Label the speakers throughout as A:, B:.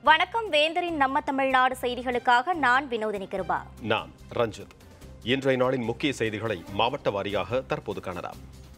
A: வணக்கம் வேந்தரின் நம்ம தமிழ்நாடு செய்திகளுக்காக நான் வினோதினி கிருபா
B: நான் ரஞ்சித் இன்றைய நாளின் முக்கிய செய்திகளை மாவட்ட வாரியாக தற்போது காணலாம்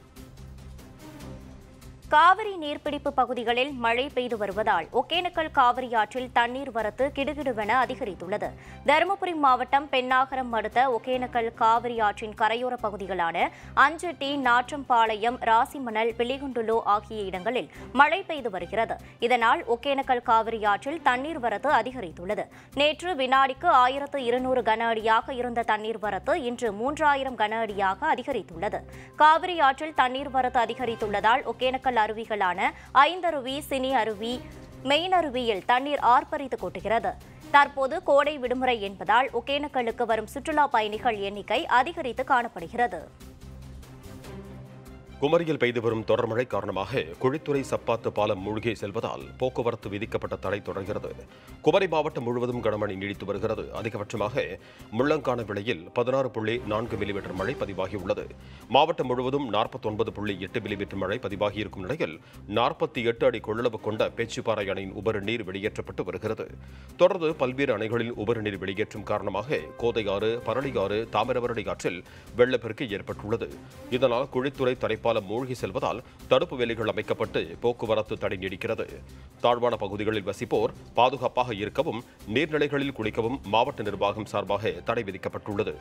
A: காவிரி நீர்பிடிப்பு பகுதிகளில் மழை பெய்து வருவதால் ஒகேனக்கல் காவிரி ஆற்றில் தண்ணீர் வரத்து கிடுகிடுவென அதிகரித்துள்ளது தருமபுரி மாவட்டம் பெண்ணாகரம் அடுத்த ஒகேனக்கல் காவிரி ஆற்றின் கரையோர பகுதிகளான அஞ்சட்டி நாற்றம்பாளையம் ராசிமணல் பிள்ளிகுண்டுலோ ஆகிய இடங்களில் மழை பெய்து வருகிறது இதனால் ஒகேனக்கல் காவிரி ஆற்றில் தண்ணீர் வரத்து அதிகரித்துள்ளது நேற்று வினாடிக்கு ஆயிரத்து இருநூறு கன அடியாக இருந்த தண்ணீர் வரத்து இன்று மூன்றாயிரம் கன அடியாக அதிகரித்துள்ளது காவிரி ஆற்றில் தண்ணீர் வரத்து அதிகரித்துள்ளதால் ஒகேனக்கல் அருவிகளான ஐந்தருவி சினி அருவி மெயின் அருவியில் தண்ணீர் ஆர்ப்பரித்து கொட்டுகிறது தற்போது கோடை விடுமுறை என்பதால் ஒகேனக்கலுக்கு வரும் சுற்றுலா பயணிகள் எண்ணிக்கை அதிகரித்து காணப்படுகிறது
B: குமரியில் பெய்து வரும் தொடர் மழை காரணமாக குழித்துறை சப்பாத்து பாலம் மூழ்கி செல்வதால் போக்குவரத்து விதிக்கப்பட்ட தடை தொடர்கிறது குமரி மாவட்டம் முழுவதும் கனமழை நீடித்து வருகிறது அதிகபட்சமாக முள்ளங்கான விலையில் பதினாறு புள்ளி நான்கு மில்லிமீட்டர் மழை பதிவாகியுள்ளது மாவட்டம் முழுவதும் நாற்பத்தொன்பது புள்ளி எட்டு மில்லிமீட்டர் மழை பதிவாகியிருக்கும் நிலையில் நாற்பத்தி எட்டு அடி கொள்ளளவு கொண்ட பேச்சுப்பாறை அணையின் உபரி நீர் வெளியேற்றப்பட்டு வருகிறது தொடர்ந்து பல்வேறு அணைகளில் உபரி நீர் வெளியேற்றும் காரணமாக கோதையாறு பரளியாறு தாமிரபரணி ஆற்றில் வெள்ளப்பெருக்கு ஏற்பட்டுள்ளது இதனால் குழித்துறை தரைப்பாலம் மூழ்கி செல்வதால் தடுப்பு வேலிகள் அமைக்கப்பட்டு போக்குவரத்து தடை நீடிக்கிறது தாழ்வான பகுதிகளில் வசிப்போர் பாதுகாப்பாக இருக்கவும் நீர்நிலைகளில் குளிக்கவும் மாவட்ட நிர்வாகம் சார்பாக தடை விதிக்கப்பட்டுள்ளது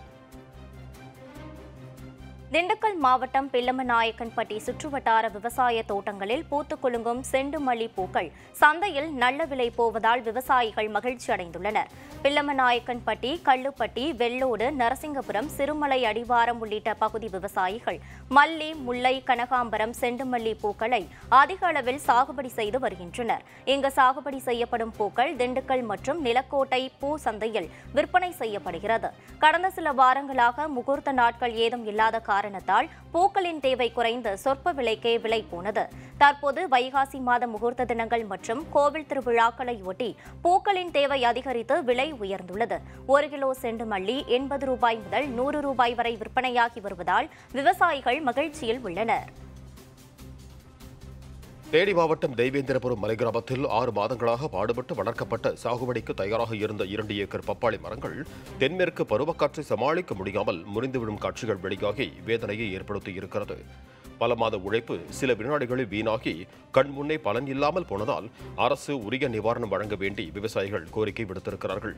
A: திண்டுக்கல் மாவட்டம் பில்லமநாயக்கன்பட்டி சுற்றுவட்டார விவசாய தோட்டங்களில் பூத்துக் குலுங்கும் செண்டுமல்லி பூக்கள் சந்தையில் நல்ல விலை போவதால் விவசாயிகள் மகிழ்ச்சி அடைந்துள்ளனர் பில்லமநாயக்கன்பட்டி கள்ளுப்பட்டி வெள்ளோடு நரசிங்கபுரம் சிறுமலை அடிவாரம் உள்ளிட்ட பகுதி விவசாயிகள் மல்லி முல்லை கனகாம்பரம் செண்டுமல்லி பூக்களை அதிக அளவில் சாகுபடி செய்து வருகின்றனர் இங்கு சாகுபடி செய்யப்படும் பூக்கள் திண்டுக்கல் மற்றும் நிலக்கோட்டை பூ சந்தையில் விற்பனை செய்யப்படுகிறது கடந்த சில வாரங்களாக முகூர்த்த நாட்கள் ஏதும் இல்லாத காரணத்தால் பூக்களின் தேவை குறைந்து சொற்ப விலைக்கே விலை போனது தற்போது வைகாசி மாத முகூர்த்த தினங்கள் மற்றும் கோவில் திருவிழாக்களை ஒட்டி பூக்களின் தேவை அதிகரித்து விலை உயர்ந்துள்ளது ஒரு கிலோ செண்டு மல்லி எண்பது ரூபாய் முதல் நூறு ரூபாய் வரை விற்பனையாகி வருவதால் விவசாயிகள் மகிழ்ச்சியில் உள்ளனர்
B: தேனி மாவட்டம் தெய்வேந்திரபுரம் மலை கிராமத்தில் ஆறு மாதங்களாக பாடுபட்டு வளர்க்கப்பட்ட சாகுபடிக்கு தயாராக இருந்த இரண்டு ஏக்கர் பப்பாளி மரங்கள் தென்மேற்கு பருவக்காற்றை சமாளிக்க முடியாமல் முறிந்துவிடும் காட்சிகள் வெளியாகி வேதனையை ஏற்படுத்தி இருக்கிறது பல மாத உழைப்பு சில வினாடிகளில் வீணாகி கண் முன்னே பலன் இல்லாமல் போனதால் அரசு உரிய நிவாரணம் வழங்க வேண்டி விவசாயிகள் கோரிக்கை விடுத்திருக்கிறார்கள்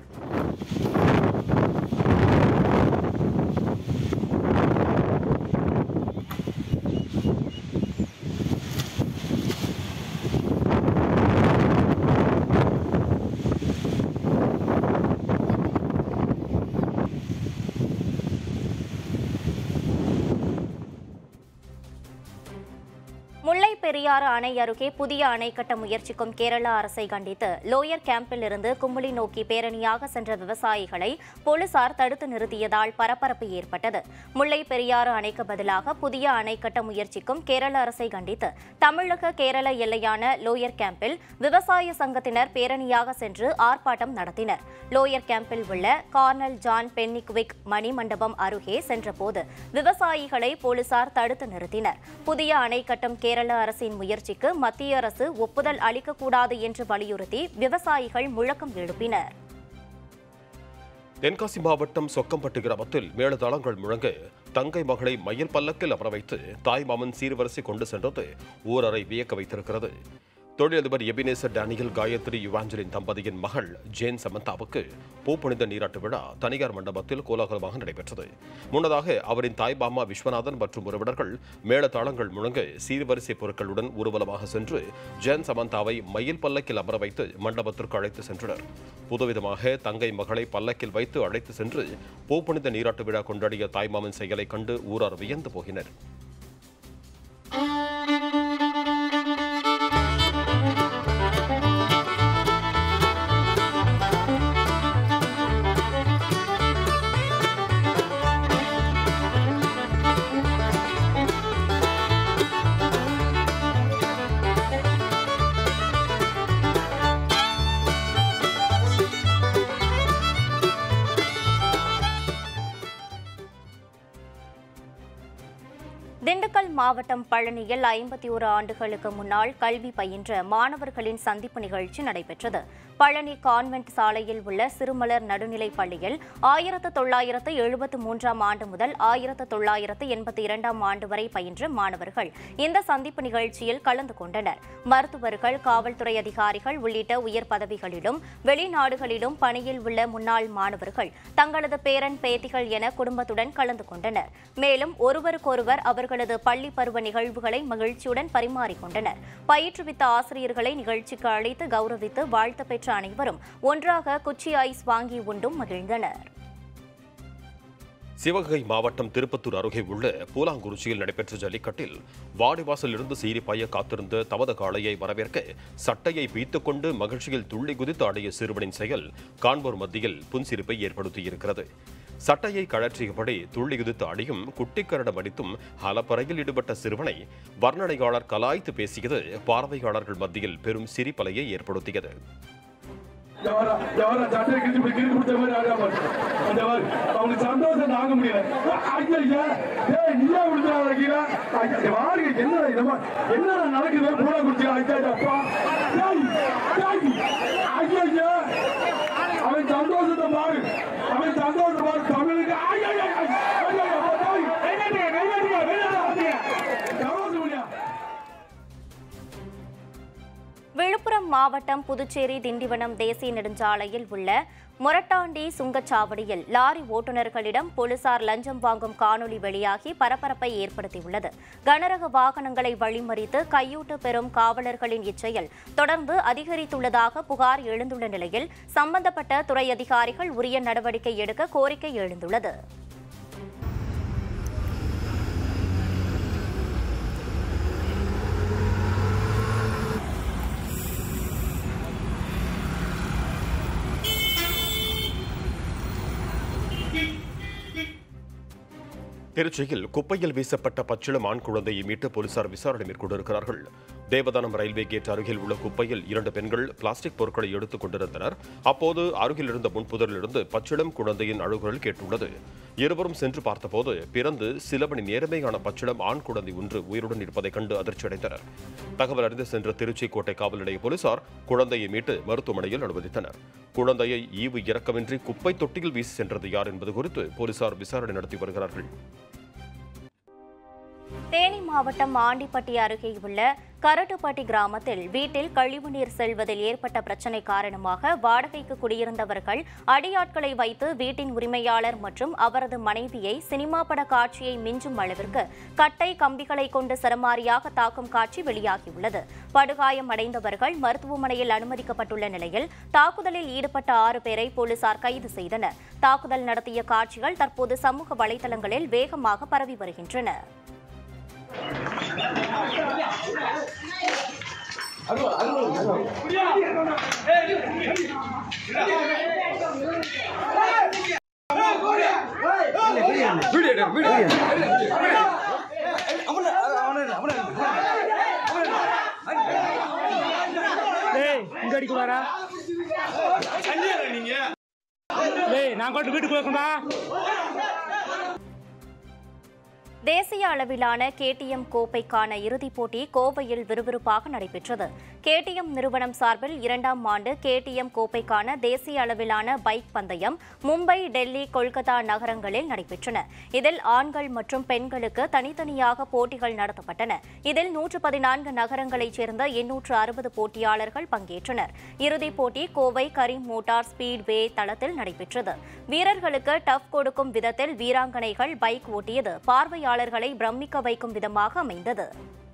A: முல்லை பெரியாறு அணை அருகே புதிய அணை கட்ட முயற்சிக்கும் கேரள அரசை கண்டித்து லோயர் கேம்பில் இருந்து கும்பளி நோக்கி பேரணியாக சென்ற விவசாயிகளை போலீசார் தடுத்து நிறுத்தியதால் பரபரப்பு ஏற்பட்டது முல்லை பெரியாறு அணைக்கு பதிலாக புதிய அணை கட்ட முயற்சிக்கும் கேரள அரசை கண்டித்து தமிழக கேரள எல்லையான லோயர் கேம்பில் விவசாய சங்கத்தினர் பேரணியாக சென்று ஆர்ப்பாட்டம் நடத்தினர் லோயர் கேம்பில் உள்ள கார்னல் ஜான் பென்னிக்விக் மணி மண்டபம் அருகே சென்றபோது விவசாயிகளை போலீசார் தடுத்து நிறுத்தினர் புதிய அணை கட்டும் கேரள அரசின் முயற்சிக்கு மத்திய அரசு ஒப்புதல் அளிக்கக்கூடாது என்று வலியுறுத்தி விவசாயிகள் முழக்கம் எழுப்பினர்
B: தென்காசி மாவட்டம் சொக்கம்பட்டு கிராமத்தில் மேளதாளங்கள் முழங்க தங்கை மகளை மயில் பல்லக்கில் அமர வைத்து தாய் மாமன் சீர்வரிசை கொண்டு சென்றது ஊரரை வியக்க வைத்திருக்கிறது தொழிலதிபர் எபினேசர் டேனியல் காயத்ரி யுவாஞ்சலின் தம்பதியின் மகள் ஜேன் சமந்தாவுக்கு பூப்புனித நீராட்டு விழா தனியார் மண்டபத்தில் கோலாகலமாக நடைபெற்றது முன்னதாக அவரின் தாய் பாமா விஸ்வநாதன் மற்றும் உறவினர்கள் மேளதாளங்கள் முழங்க சீர்வரிசை பொருட்களுடன் ஊர்வலமாக சென்று ஜேன் சமந்தாவை மயில் பல்லக்கில் அமர வைத்து மண்டபத்திற்கு அழைத்து சென்றனர் புதுவிதமாக தங்கை மகளை பல்லக்கில் வைத்து அழைத்து சென்று பூப்புனித நீராட்டு விழா கொண்டாடிய தாய்மாமன் செயலை கண்டு ஊரார் வியந்து போகினர்
A: திண்டுக்கல் மாவட்டம் பழனியில் ஐம்பத்தி ஒரு ஆண்டுகளுக்கு முன்னால் கல்வி பயின்ற மாணவர்களின் சந்திப்பு நிகழ்ச்சி நடைபெற்றது பழனி கான்வென்ட் சாலையில் உள்ள சிறுமலர் நடுநிலைப் பள்ளியில் ஆயிரத்து தொள்ளாயிரத்து எழுபத்து மூன்றாம் ஆண்டு முதல் ஆயிரத்து தொள்ளாயிரத்து எண்பத்தி இரண்டாம் ஆண்டு வரை பயின்ற மாணவர்கள் இந்த சந்திப்பு நிகழ்ச்சியில் கலந்து கொண்டனர் மருத்துவர்கள் காவல்துறை அதிகாரிகள் உள்ளிட்ட உயர் பதவிகளிலும் வெளிநாடுகளிலும் பணியில் உள்ள முன்னாள் மாணவர்கள் தங்களது பேரன் பேத்திகள் என குடும்பத்துடன் கலந்து கொண்டனர் மேலும் ஒருவருக்கொருவர் அவர்களது பள்ளி பருவ நிகழ்வுகளை மகிழ்ச்சியுடன் பரிமாறிக்கொண்டனர் பயிற்றுவித்த ஆசிரியர்களை நிகழ்ச்சிக்கு அழைத்து கௌரவித்து வாழ்த்து பெற்ற அனைவரும் ஒன்றாக குச்சி ஐஸ் வாங்கி உண்டும் மகிழ்ந்தனர்
B: சிவகங்கை மாவட்டம் திருப்பத்தூர் அருகே உள்ள பூலாங்குறிச்சியில் நடைபெற்ற ஜல்லிக்கட்டில் வாடிவாசலிருந்து சீறி பாய காத்திருந்த தமது காளையை வரவேற்க சட்டையை பீத்துக் கொண்டு மகிழ்ச்சியில் துள்ளி குதித்து ஆடிய சிறுவனின் செயல் காண்போர் மத்தியில் புன்சிரிப்பை ஏற்படுத்தியிருக்கிறது சட்டையை கழற்றியபடி துள்ளி குதித்து ஆடியும் குட்டிக்கரடம் அடித்தும் அலப்பறையில் ஈடுபட்ட சிறுவனை வர்ணனையாளர் கலாய்த்து பேசியது பார்வையாளர்கள் மத்தியில் பெரும் சிரிப்பலையை ஏற்படுத்தியது
C: எவரா எவரா சட்டையை கிழிச்சு போய் கிழிச்சு பிடிச்ச மாதிரி ஆடியா பாரு அந்த மாதிரி அவனுக்கு சந்தோஷம் தாங்க முடியல ஐயா ஐயா ஏய் நீயா விழுந்துடாத கீழே ஐயா வாருங்க என்னடா இதமா என்னடா நடக்குது பூரா குடிச்சு ஐயா ஐயா, அப்பா ஏய் ஏய் ஐயா ஐயா அவன் சந்தோஷத்தை பாரு அவன் சந்தோஷத்தை பாரு தமிழுக்கு ஐயா ஐயா ஐயா ஐயா ஐயா அப்பா, டேய், கையாட்டுங்க, கையாட்டுங்க, கையாட்டுங்க. சந்தோஷம் முடியா
A: விழுப்புரம் மாவட்டம் புதுச்சேரி திண்டிவனம் தேசிய நெடுஞ்சாலையில் உள்ள மொரட்டாண்டி சுங்கச்சாவடியில் லாரி ஓட்டுநர்களிடம் போலீசார் லஞ்சம் வாங்கும் காணொலி வெளியாகி பரபரப்பை ஏற்படுத்தியுள்ளது கனரக வாகனங்களை வழிமறித்து கையூட்டு பெறும் காவலர்களின் இச்செயல் தொடர்ந்து அதிகரித்துள்ளதாக புகார் எழுந்துள்ள நிலையில் சம்பந்தப்பட்ட துறை அதிகாரிகள் உரிய நடவடிக்கை எடுக்க கோரிக்கை எழுந்துள்ளது
B: திருச்சியில் குப்பையில் வீசப்பட்ட பச்சிளம் ஆண் குழந்தையை மீட்டு போலீசார் விசாரணை மேற்கொண்டிருக்கிறார்கள் தேவதானம் ரயில்வே கேட் அருகில் உள்ள குப்பையில் இரண்டு பெண்கள் பிளாஸ்டிக் பொருட்களை எடுத்துக் கொண்டிருந்தனர் அப்போது அருகில் இருந்த முன்புதரிலிருந்து பச்சிளம் குழந்தையின் அழுகுரல் கேட்டுள்ளது இருவரும் சென்று பார்த்தபோது பிறந்து சில மணி நேரமேயான பச்சிளம் ஆண் குழந்தை ஒன்று உயிருடன் இருப்பதைக் கண்டு அதிர்ச்சியடைந்தனர் தகவல் அறிந்து சென்ற திருச்சி கோட்டை காவல் நிலைய போலீசார் குழந்தையை மீட்டு மருத்துவமனையில் அனுமதித்தனர் குழந்தையை ஈவு இரக்கமின்றி குப்பை தொட்டியில் வீசி சென்றது யார் என்பது குறித்து போலீசார் விசாரணை நடத்தி வருகிறார்கள்
A: தேனி மாவட்டம் ஆண்டிப்பட்டி அருகே உள்ள கரட்டுப்பட்டி கிராமத்தில் வீட்டில் கழிவுநீர் செல்வதில் ஏற்பட்ட பிரச்சினை காரணமாக வாடகைக்கு குடியிருந்தவர்கள் அடியாட்களை வைத்து வீட்டின் உரிமையாளர் மற்றும் அவரது மனைவியை சினிமா பட காட்சியை மிஞ்சும் அளவிற்கு கட்டை கம்பிகளை கொண்டு சரமாரியாக தாக்கும் காட்சி வெளியாகியுள்ளது படுகாயம் அடைந்தவர்கள் மருத்துவமனையில் அனுமதிக்கப்பட்டுள்ள நிலையில் தாக்குதலில் ஈடுபட்ட ஆறு பேரை போலீசார் கைது செய்தனர் தாக்குதல் நடத்திய காட்சிகள் தற்போது சமூக வலைதளங்களில் வேகமாக பரவி வருகின்றன
D: டேய் இங்க அடிக்குவாரா டேய் நான் கொண்டு வீட்டுக்கு போய்க்கணுமா
A: தேசிய அளவிலான கேடிஎம் கோப்பைக்கான இறுதிப் போட்டி கோவையில் விறுவிறுப்பாக நடைபெற்றது கேடிஎம் நிறுவனம் சார்பில் இரண்டாம் ஆண்டு கேடிஎம் கோப்பைக்கான தேசிய அளவிலான பைக் பந்தயம் மும்பை டெல்லி கொல்கத்தா நகரங்களில் நடைபெற்றன இதில் ஆண்கள் மற்றும் பெண்களுக்கு தனித்தனியாக போட்டிகள் நடத்தப்பட்டன இதில் நூற்று பதினான்கு நகரங்களைச் சேர்ந்த எண்ணூற்று அறுபது போட்டியாளர்கள் பங்கேற்றனர் இறுதிப் போட்டி கோவை கரீம் மோட்டார் ஸ்பீட்வே தளத்தில் நடைபெற்றது வீரர்களுக்கு டஃப் கொடுக்கும் விதத்தில் வீராங்கனைகள் பைக் ஓட்டியது பார்வையாளர்களை பிரமிக்க வைக்கும் விதமாக அமைந்தது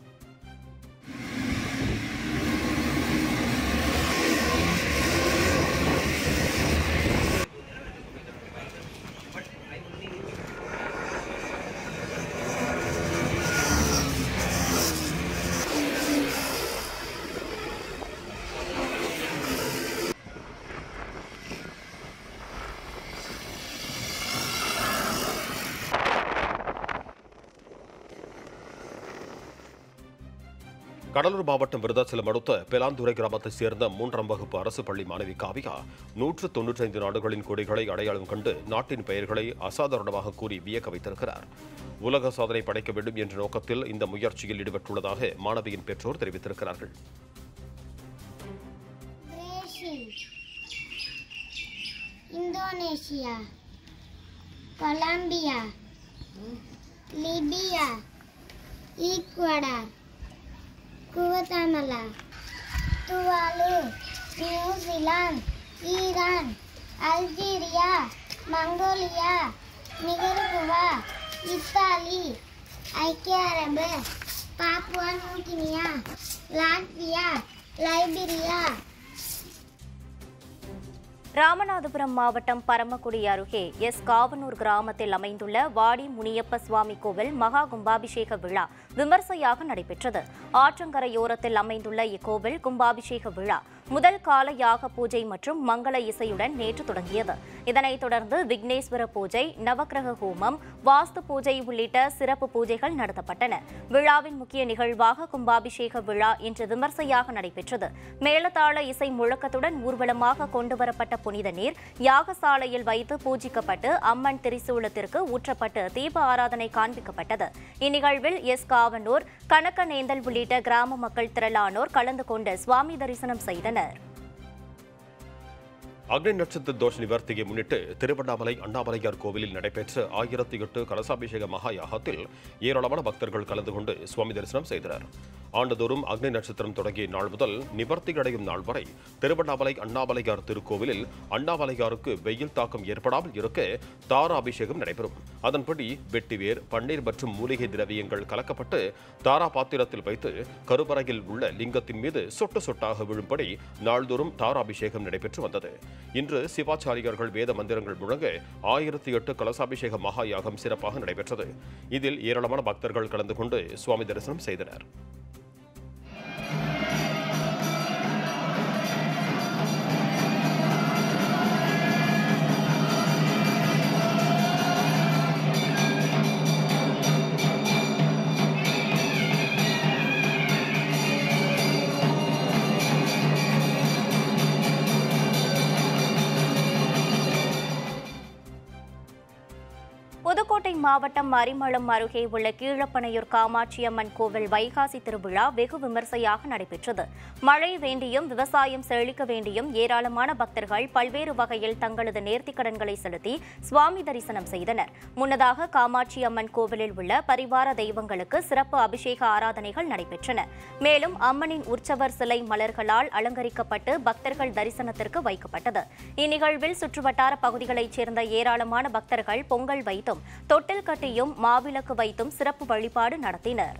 B: கடலூர் மாவட்டம் விருதாச்சலம் அடுத்த பெலாந்துறை கிராமத்தைச் சேர்ந்த மூன்றாம் வகுப்பு அரசு பள்ளி மாணவி காவியா நூற்று தொன்னூற்றைந்து நாடுகளின் கொடிகளை அடையாளம் கண்டு நாட்டின் பெயர்களை அசாதாரணமாக கூறி வியக்க வைத்திருக்கிறார் உலக சாதனை படைக்க வேண்டும் என்ற நோக்கத்தில் இந்த முயற்சியில் ஈடுபட்டுள்ளதாக மாணவியின் பெற்றோர் தெரிவித்திருக்கிறார்கள்
E: Racing. Indonesia Colombia Libya Ecuador Guatemala Tuvalu New Zealand Iran Algeria Mongolia Nicaragua Italy ஐக்கிய அரபு Papua New Guinea Latvia Liberia
A: Ramanathapuram மாவட்டம் பரமக்குடி அருகே எஸ் காவனூர் கிராமத்தில் அமைந்துள்ள வாடி முனியப்ப சுவாமி கோவில் மகா கும்பாபிஷேக விழா விமர்சையாக நடைபெற்றது ஆற்றங்கரையோரத்தில் அமைந்துள்ள இக்கோவில் கும்பாபிஷேக விழா முதல் கால யாக பூஜை மற்றும் மங்கள இசையுடன் நேற்று தொடங்கியது இதனைத் தொடர்ந்து விக்னேஸ்வர பூஜை நவக்கிரக ஹோமம் வாஸ்து பூஜை உள்ளிட்ட சிறப்பு பூஜைகள் நடத்தப்பட்டன விழாவின் முக்கிய நிகழ்வாக கும்பாபிஷேக விழா இன்று விமர்சையாக நடைபெற்றது மேளதாள இசை முழக்கத்துடன் ஊர்வலமாக கொண்டுவரப்பட்ட புனித நீர் யாகசாலையில் வைத்து பூஜிக்கப்பட்டு அம்மன் திரிசூலத்திற்கு ஊற்றப்பட்டு தீப ஆராதனை காண்பிக்கப்பட்டது இந்நிகழ்வில் எஸ் காவனூர் கனக்கநேந்தல் உள்ளிட்ட கிராம மக்கள் திரளானோர் கலந்து கொண்டு சுவாமி தரிசனம் செய்தனர்
B: அக்னி நட்சத்திர தோஷ நிவர்த்தியை முன்னிட்டு திருவண்ணாமலை அண்ணாமலையார் கோவிலில் நடைபெற்ற ஆயிரத்தி எட்டு கலசாபிஷேக மகா யாகத்தில் ஏராளமான பக்தர்கள் கலந்து கொண்டு சுவாமி தரிசனம் செய்தனர் ஆண்டுதோறும் அக்னி நட்சத்திரம் தொடங்கிய நாள் முதல் நிவர்த்தி அடையும் நாள் வரை திருவண்ணாமலை அண்ணாமலையார் திருக்கோவிலில் அண்ணாமலையாருக்கு வெயில் தாக்கம் ஏற்படாமல் இருக்க தார அபிஷேகம் நடைபெறும் அதன்படி வெட்டிவேர் பன்னீர் மற்றும் மூலிகை திரவியங்கள் கலக்கப்பட்டு தாரா பாத்திரத்தில் வைத்து கருவறையில் உள்ள லிங்கத்தின் மீது சொட்டு சொட்டாக விழும்படி நாள்தோறும் தாராபிஷேகம் நடைபெற்று வந்தது இன்று சிவாச்சாரியர்கள் வேத மந்திரங்கள் முழங்க ஆயிரத்தி எட்டு கலசாபிஷேக மகா யாகம் சிறப்பாக நடைபெற்றது இதில் ஏராளமான பக்தர்கள் கலந்து கொண்டு சுவாமி தரிசனம் செய்தனர்
A: புதுக்கோட்டை மாவட்டம் அரிமளம் அருகே உள்ள கீழப்பனையூர் காமாட்சியம்மன் கோவில் வைகாசி திருவிழா வெகு விமர்சையாக நடைபெற்றது மழை வேண்டியும் விவசாயம் செழிக்க வேண்டியும் ஏராளமான பக்தர்கள் பல்வேறு வகையில் தங்களது நேர்த்திக்கடன்களை செலுத்தி சுவாமி தரிசனம் செய்தனர் முன்னதாக காமாட்சியம்மன் கோவிலில் உள்ள பரிவார தெய்வங்களுக்கு சிறப்பு அபிஷேக ஆராதனைகள் நடைபெற்றன மேலும் அம்மனின் உற்சவர் சிலை மலர்களால் அலங்கரிக்கப்பட்டு பக்தர்கள் தரிசனத்திற்கு வைக்கப்பட்டது இந்நிகழ்வில் சுற்றுவட்டார பகுதிகளைச் சேர்ந்த ஏராளமான பக்தர்கள் பொங்கல் வைத்தும் தொட்டில் கட்டியும் மாவிளக்கு வைத்தும் சிறப்பு வழிபாடு நடத்தினர்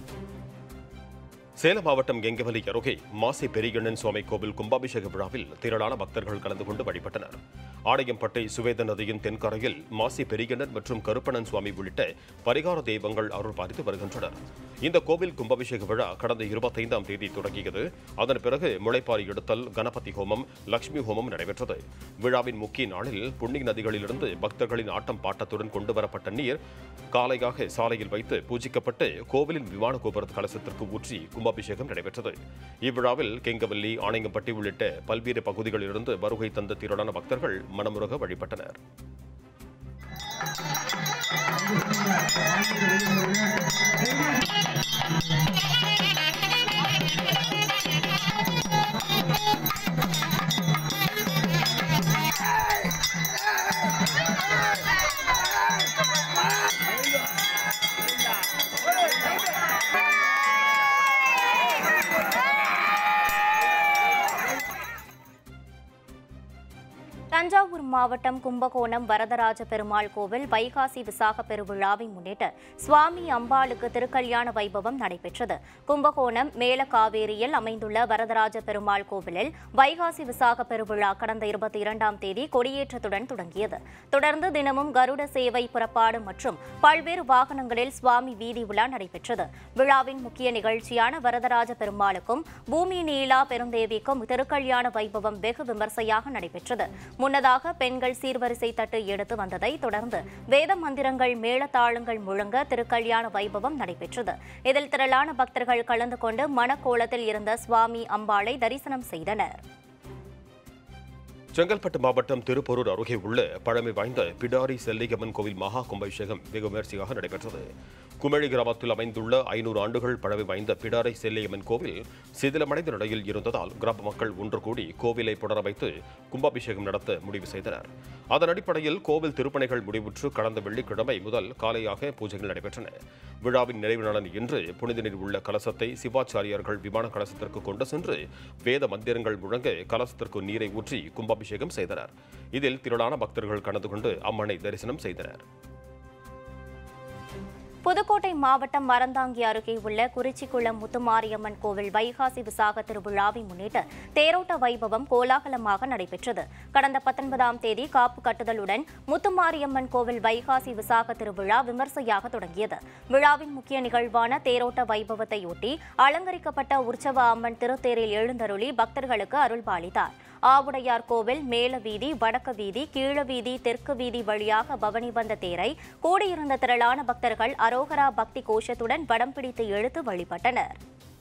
B: சேலம் மாவட்டம் கெங்கவலி அருகே மாசி பெரியண்ணன் சுவாமி கோவில் கும்பாபிஷேக விழாவில் திரளான பக்தர்கள் கலந்து கொண்டு வழிபட்டனர் ஆடையம்பட்டை சுவேத நதியின் தென்கரையில் மாசி பெரியண்ணன் மற்றும் கருப்பணன் சுவாமி உள்ளிட்ட பரிகார தெய்வங்கள் அருள் பாலித்து வருகின்றனர் இந்த கோவில் கும்பாபிஷேக விழா கடந்த இருபத்தைந்தாம் தேதி தொடங்கியது அதன் பிறகு முளைப்பாரி எடுத்தல் கணபதி ஹோமம் லட்சுமி ஹோமம் நடைபெற்றது விழாவின் முக்கிய நாளில் புண்ணிய நதிகளிலிருந்து பக்தர்களின் ஆட்டம் பாட்டத்துடன் கொண்டு வரப்பட்ட நீர் காலையாக சாலையில் வைத்து பூஜிக்கப்பட்டு கோவிலின் விமான கோபுர கலசத்திற்கு ஊற்றி கும்பாபிஷேகம் நடைபெற்றது இவ்விழாவில் கெங்கவல்லி ஆணையம்பட்டி உள்ளிட்ட பல்வேறு பகுதிகளிலிருந்து வருகை தந்த திரளான பக்தர்கள் மனமுருக வழிபட்டனர்
A: தஞ்சாவூர் மாவட்டம் கும்பகோணம் வரதராஜ பெருமாள் கோவில் வைகாசி விசாக பெருவிழாவை முன்னிட்டு சுவாமி அம்பாளுக்கு திருக்கல்யாண வைபவம் நடைபெற்றது கும்பகோணம் மேலகாவேரியில் அமைந்துள்ள வரதராஜ பெருமாள் கோவிலில் வைகாசி விசாக பெருவிழா கடந்த இருபத்தி இரண்டாம் தேதி கொடியேற்றத்துடன் தொடங்கியது தொடர்ந்து தினமும் கருட சேவை புறப்பாடு மற்றும் பல்வேறு வாகனங்களில் சுவாமி வீதி உலா நடைபெற்றது விழாவின் முக்கிய நிகழ்ச்சியான வரதராஜ பெருமாளுக்கும் பூமி நீலா பெருந்தேவிக்கும் திருக்கல்யாண வைபவம் வெகு விமர்சையாக நடைபெற்றது முன்னதாக பெண்கள் சீர்வரிசை தட்டு எடுத்து வந்ததை தொடர்ந்து வேத மந்திரங்கள் மேளதாளங்கள் முழங்க திருக்கல்யாண வைபவம் நடைபெற்றது இதில் திரளான பக்தர்கள் கலந்து கொண்டு மணக்கோலத்தில் இருந்த சுவாமி அம்பாளை தரிசனம் செய்தனர்
B: செங்கல்பட்டு மாவட்டம் திருப்போரூர் அருகே உள்ள பழமை வாய்ந்த பிடாரி செல்லியம்மன் கோவில் மகா கும்பாபிஷேகம் வெகு விமரிசையாக நடைபெற்றது குமிழி கிராமத்தில் அமைந்துள்ள ஐநூறு ஆண்டுகள் பழமை வாய்ந்த பிடாரை செல்லியம்மன் கோவில் சிதிலமடைந்த நிலையில் இருந்ததால் கிராம மக்கள் ஒன்று கூடி கோவிலை புனரமைத்து கும்பாபிஷேகம் நடத்த முடிவு செய்தனர் அதன் அடிப்படையில் கோவில் திருப்பணிகள் முடிவுற்று கடந்த வெள்ளிக்கிழமை முதல் காலையாக பூஜைகள் நடைபெற்றன விழாவின் நிறைவு நாளன் இன்று புனித நீர் உள்ள கலசத்தை சிவாச்சாரியார்கள் விமான கலசத்திற்கு கொண்டு சென்று வேத மந்திரங்கள் முழங்க கலசத்திற்கு நீரை ஊற்றி கும்பாபிஷேகம் செய்தனர் இதில் திரளான பக்தர்கள் கலந்து கொண்டு அம்மனை தரிசனம் செய்தனர்
A: புதுக்கோட்டை மாவட்டம் மரந்தாங்கி அருகே உள்ள குறிச்சிக்குளம் முத்துமாரியம்மன் கோவில் வைகாசி விசாக திருவிழாவை முன்னிட்டு தேரோட்ட வைபவம் கோலாகலமாக நடைபெற்றது கடந்த பத்தொன்பதாம் தேதி காப்பு கட்டுதலுடன் முத்துமாரியம்மன் கோவில் வைகாசி விசாக திருவிழா விமர்சையாக தொடங்கியது விழாவின் முக்கிய நிகழ்வான தேரோட்ட வைபவத்தையொட்டி அலங்கரிக்கப்பட்ட உற்சவ அம்மன் திருத்தேரில் எழுந்தருளி பக்தர்களுக்கு அருள்பாலித்தார் ஆவுடையார் கோவில் மேல வீதி வடக்கு வீதி கீழ வீதி தெற்கு வீதி வழியாக பவனி வந்த தேரை கூடியிருந்த திரளான பக்தர்கள் அரோகரா பக்தி கோஷத்துடன் வடம் பிடித்து இழுத்து வழிபட்டனர்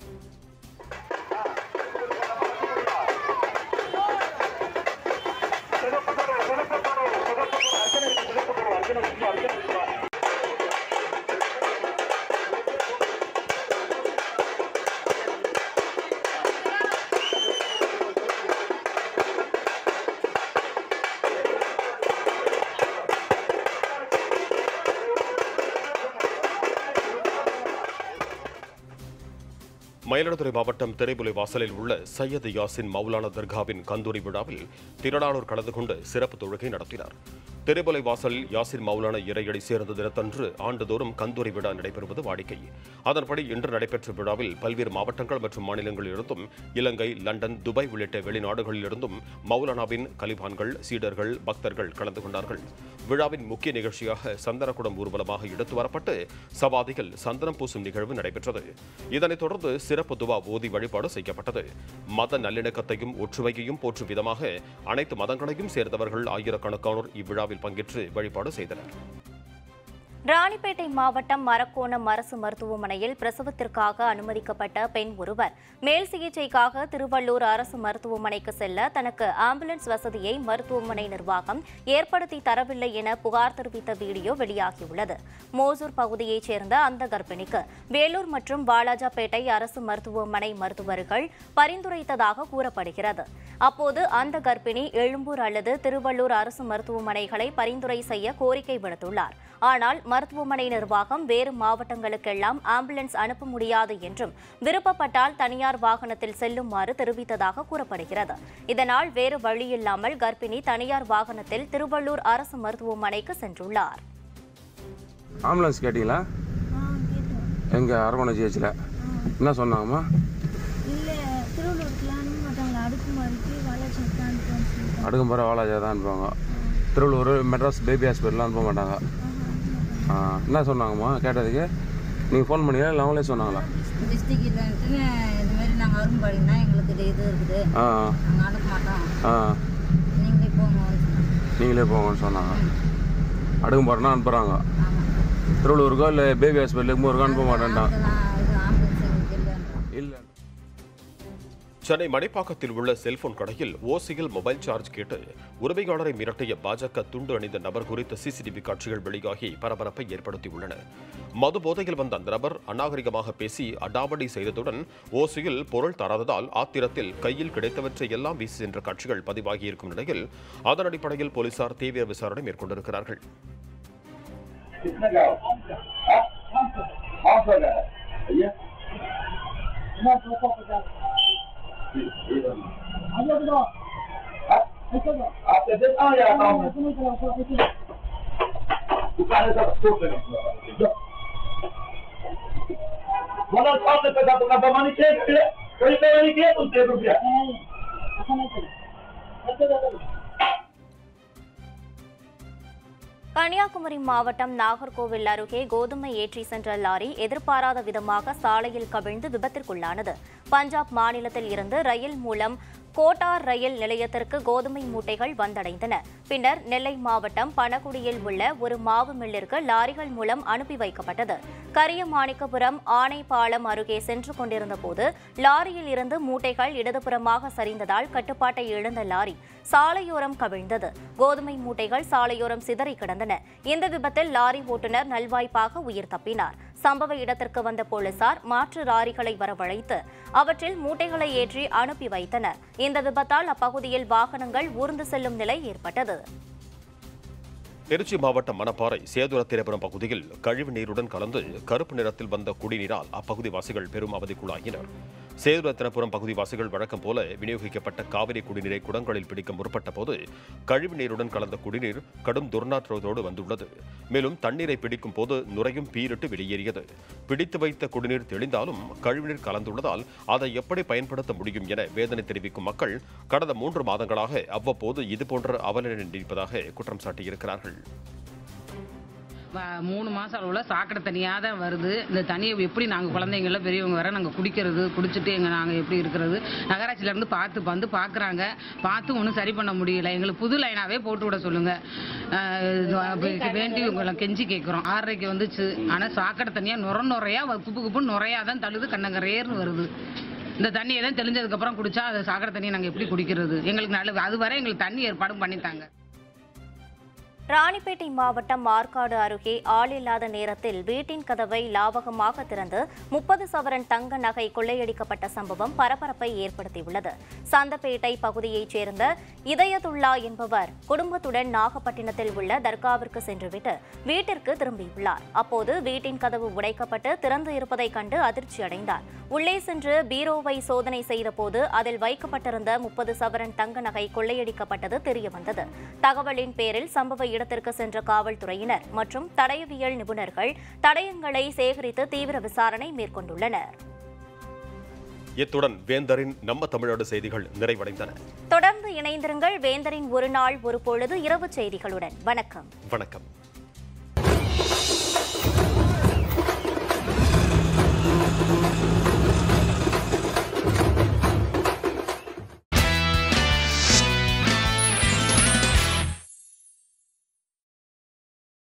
B: மயிலாடுதுறை மாவட்டம் திரைப்புலி வாசலில் உள்ள சையது யாசின் மௌலானா தர்காவின் கந்தூரி விழாவில் திரளானோர் கலந்து கொண்டு சிறப்பு தொழுகை நடத்தினார் திரைப்புலை வாசலில் யாசின் மௌலானா இறையடி சேர்ந்த தினத்தன்று ஆண்டுதோறும் கந்தூரி விழா நடைபெறுவது வாடிக்கை அதன்படி இன்று நடைபெற்ற விழாவில் பல்வேறு மாவட்டங்கள் மற்றும் மாநிலங்களிலிருந்தும் இலங்கை லண்டன் துபாய் உள்ளிட்ட வெளிநாடுகளிலிருந்தும் மௌலானாவின் கலிபான்கள் சீடர்கள் பக்தர்கள் கலந்து கொண்டார்கள் விழாவின் முக்கிய நிகழ்ச்சியாக சந்தனக்குடம் ஊர்வலமாக எடுத்து வரப்பட்டு சவாதிகள் சந்தனம் பூசும் நிகழ்வு நடைபெற்றது இதனைத் தொடர்ந்து சிறப்பு துவா ஓதி வழிபாடு செய்யப்பட்டது மத நல்லிணக்கத்தையும் ஒற்றுமையையும் போற்றும் விதமாக அனைத்து மதங்களையும் சேர்ந்தவர்கள் ஆயிரக்கணக்கானோர் இவ்விழாவில் பங்கேற்று வழிபாடு செய்தனர்
A: ராணிப்பேட்டை மாவட்டம் மரக்கோணம் அரசு மருத்துவமனையில் பிரசவத்திற்காக அனுமதிக்கப்பட்ட பெண் ஒருவர் மேல் சிகிச்சைக்காக திருவள்ளூர் அரசு மருத்துவமனைக்கு செல்ல தனக்கு ஆம்புலன்ஸ் வசதியை மருத்துவமனை நிர்வாகம் ஏற்படுத்தி தரவில்லை என புகார் தெரிவித்த வீடியோ வெளியாகியுள்ளது மோசூர் பகுதியைச் சேர்ந்த அந்த கர்ப்பிணிக்கு வேலூர் மற்றும் வாலாஜாபேட்டை அரசு மருத்துவமனை மருத்துவர்கள் பரிந்துரைத்ததாக கூறப்படுகிறது அப்போது அந்த கர்ப்பிணி எழும்பூர் அல்லது திருவள்ளூர் அரசு மருத்துவமனைகளை பரிந்துரை செய்ய கோரிக்கை விடுத்துள்ளார் ஆனால் மருத்துவமனை நிர்வாகம் வேறு மாவட்டங்களுக்கெல்லாம் ஆம்புலன்ஸ் அனுப்ப முடியாது என்றும் விருப்பப்பட்டால் தனியார் வாகனத்தில் செல்லுமாறு தெரிவித்ததாக கூறப்படுகிறது இதனால் வேறு வழியில்லாமல் கர்ப்பிணி தனியார் வாகனத்தில் திருவள்ளூர் அரசு மருத்துவமனைக்கு சென்றுள்ளார்
F: ஆம்புலன்ஸ் கேட்டிங்களா எங்கே அரவணை ஜிஹெச்சில் என்ன சொன்னாங்கம்மா
G: இல்லை திருவள்ளூருக்குலாம் அனுப்ப மாட்டாங்களா அடுக்குமாறிக்கு வளர்ச்சி தான் அனுப்புவான்னு சொல்லிட்டாங்க
F: அடுக்கும்பர வாலாஜா தான் அனுப்புவாங்க திருவள்ளூர் மெட்ராஸ் பேபி ஹாஸ்பிட்டலாம் அனுப்ப மாட்டாங்க ஆ என்ன சொன்னாங்கம்மா கேட்டதுக்கு நீங்கள் ஃபோன் பண்ணீங்களா இல்லை அவங்களே சொன்னாங்களா
H: டிஸ்ட்ரிக்ட் இல்லைன்ட்டுன்னு இது மாதிரி நாங்கள் அரும்பாடினா எங்களுக்கு இது இது இருக்குது
F: ஆ
H: நாங்கள் அனுப்ப மாட்டோம்
F: ஆ
H: நீங்களே போங்க
F: நீங்களே போங்கன்னு சொன்னாங்க அடுக்கும்பரனா அனுப்புகிறாங்க
H: ஆமாம்
F: திருவள்ளூருக்கோ இல்லை பேபி ஹாஸ்பிட்டலுக்கு இருக்கோ அனுப்ப மாட்டேன்ட்டான்
H: அதெல்லாம் இது ஆம்புலன்ஸ் எங்களுக்கு இல்லைன்றோம்
F: இல்லை
B: சென்னை மணிப்பாக்கத்தில் உள்ள செல்போன் கடையில் ஓசியில் மொபைல் சார்ஜ் கேட்டு உரிமையாளரை மிரட்டிய பாஜக துண்டு அணிந்த நபர் குறித்த சிசிடிவி காட்சிகள் வெளியாகி பரபரப்பை ஏற்படுத்தியுள்ளன மது போதையில் வந்த அந்த நபர் அநாகரிகமாக பேசி அடாவடி செய்ததுடன் ஓசியில் பொருள் தராததால் ஆத்திரத்தில் கையில் கிடைத்தவற்றை எல்லாம் வீசி சென்ற காட்சிகள் பதிவாகியிருக்கும் நிலையில் அதன் அடிப்படையில் போலீசார் தீவிர விசாரணை மேற்கொண்டிருக்கிறார்கள்
C: कितने का पाँच सौ का है भैया आप दे देता हूँ या दुकान है सब छोड़ देना बोला सात पैसा तो कदमानी के कोई तो नहीं किया तुम दे रुपया
A: கன்னியாகுமரி மாவட்டம் நாகர்கோவில் அருகே கோதுமை ஏற்றி சென்ற லாரி எதிர்பாராத விதமாக சாலையில் கவிழ்ந்து விபத்திற்குள்ளானது பஞ்சாப் மாநிலத்தில் இருந்து ரயில் மூலம் கோட்டார் ரயில் நிலையத்திற்கு கோதுமை மூட்டைகள் வந்தடைந்தன பின்னர் நெல்லை மாவட்டம் பனகுடியில் உள்ள ஒரு மாவு மில்லிற்கு லாரிகள் மூலம் அனுப்பி வைக்கப்பட்டது கரியமாணிக்கபுரம் ஆனைப்பாலம் அருகே சென்று கொண்டிருந்த போது லாரியில் இருந்து மூட்டைகள் இடதுபுறமாக சரிந்ததால் கட்டுப்பாட்டை இழந்த லாரி சாலையோரம் கவிழ்ந்தது கோதுமை மூட்டைகள் சாலையோரம் சிதறி கிடந்தன இந்த விபத்தில் லாரி ஓட்டுநர் நல்வாய்ப்பாக உயிர் தப்பினார் சம்பவ இடத்திற்கு வந்த போலீசார் மாற்று லாரிகளை வரவழைத்து அவற்றில் மூட்டைகளை ஏற்றி அனுப்பி வைத்தனர் இந்த விபத்தால் அப்பகுதியில் வாகனங்கள் ஊர்ந்து செல்லும் நிலை ஏற்பட்டது
B: திருச்சி மாவட்டம் மணப்பாறை சேதுரத்திரபுரம் பகுதியில் கழிவு நீருடன் கலந்து கருப்பு நிறத்தில் வந்த குடிநீரால் அப்பகுதி வாசிகள் பெரும் அவதிக்குள்ளாகினர் சேதுரத்தினபுரம் பகுதி வாசிகள் வழக்கம் போல விநியோகிக்கப்பட்ட காவிரி குடிநீரை குடங்களில் பிடிக்க முற்பட்ட போது கழிவு நீருடன் கலந்த குடிநீர் கடும் துர்நாற்றத்தோடு வந்துள்ளது மேலும் தண்ணீரை பிடிக்கும் போது நுரையும் பீரிட்டு வெளியேறியது பிடித்து வைத்த குடிநீர் தெளிந்தாலும் கழிவுநீர் கலந்துள்ளதால் அதை எப்படி பயன்படுத்த முடியும் என வேதனை தெரிவிக்கும் மக்கள் கடந்த மூன்று மாதங்களாக அவ்வப்போது இதுபோன்ற அவலநிலை நீடிப்பதாக குற்றம் சாட்டியிருக்கிறார்கள்
I: வ- மூணு மாதம் அளவில் சாக்கடை தண்ணியாக தான் வருது இந்த தண்ணியை எப்படி நாங்கள் குழந்தைங்கள பெரியவங்க வர நாங்கள் குடிக்கிறது குடிச்சிட்டு எங்கள் நாங்கள் எப்படி இருக்கிறது நகராட்சியிலேருந்து பார்த்து வந்து பார்க்குறாங்க பார்த்து ஒன்றும் சரி பண்ண முடியல எங்களுக்கு புது லைனாகவே போட்டு விட சொல்லுங்கள் வேண்டி உங்களை கெஞ்சி கேட்குறோம் ஆறரைக்கு வந்துச்சு ஆனால் சாக்கடை தண்ணியாக நுர நுறையா வ- குப்பு குப்பு நுறையா தான் தள்ளுது கண்ணங்கரேர்னு வருது இந்த தண்ணியை தான் தெளிஞ்சதுக்கப்புறம் குடிச்சா அது சாக்கடை தண்ணியை நாங்கள் எப்படி குடிக்கிறது எங்களுக்கு நல்ல அது வரை எங்களுக்கு தண்ணி ஏற்பாடும் பண்ணித்தாங்க
A: ராணிப்பேட்டை மாவட்டம் மார்க்காடு அருகே ஆள் இல்லாத நேரத்தில் வீட்டின் கதவை லாவகமாக திறந்து முப்பது சவரன் தங்க நகை கொள்ளையடிக்கப்பட்ட சம்பவம் பரபரப்பை ஏற்படுத்தியுள்ளது சந்தப்பேட்டை பகுதியைச் சேர்ந்த இதயதுல்லா என்பவர் குடும்பத்துடன் நாகப்பட்டினத்தில் உள்ள தர்காவிற்கு சென்றுவிட்டு வீட்டிற்கு திரும்பியுள்ளார் அப்போது வீட்டின் கதவு உடைக்கப்பட்டு திறந்து இருப்பதைக் கண்டு அதிர்ச்சி அடைந்தார் உள்ளே சென்று பீரோவை சோதனை செய்தபோது அதில் வைக்கப்பட்டிருந்த முப்பது சவரன் தங்க நகை கொள்ளையடிக்கப்பட்டது தெரியவந்தது தகவலின் பேரில் சம்பவ இடத்திற்கு சென்ற காவல்துறையினர் மற்றும் தடயவியல் நிபுணர்கள் தடயங்களை சேகரித்து தீவிர விசாரணை மேற்கொண்டுள்ளனர்
B: இத்துடன் வேந்தரின் நம்ம தமிழ்நாடு செய்திகள் நிறைவடைந்தன
A: தொடர்ந்து இணைந்திருங்கள் வேந்தரின் ஒரு நாள் ஒரு பொழுது இரவு செய்திகளுடன் வணக்கம்
B: வணக்கம்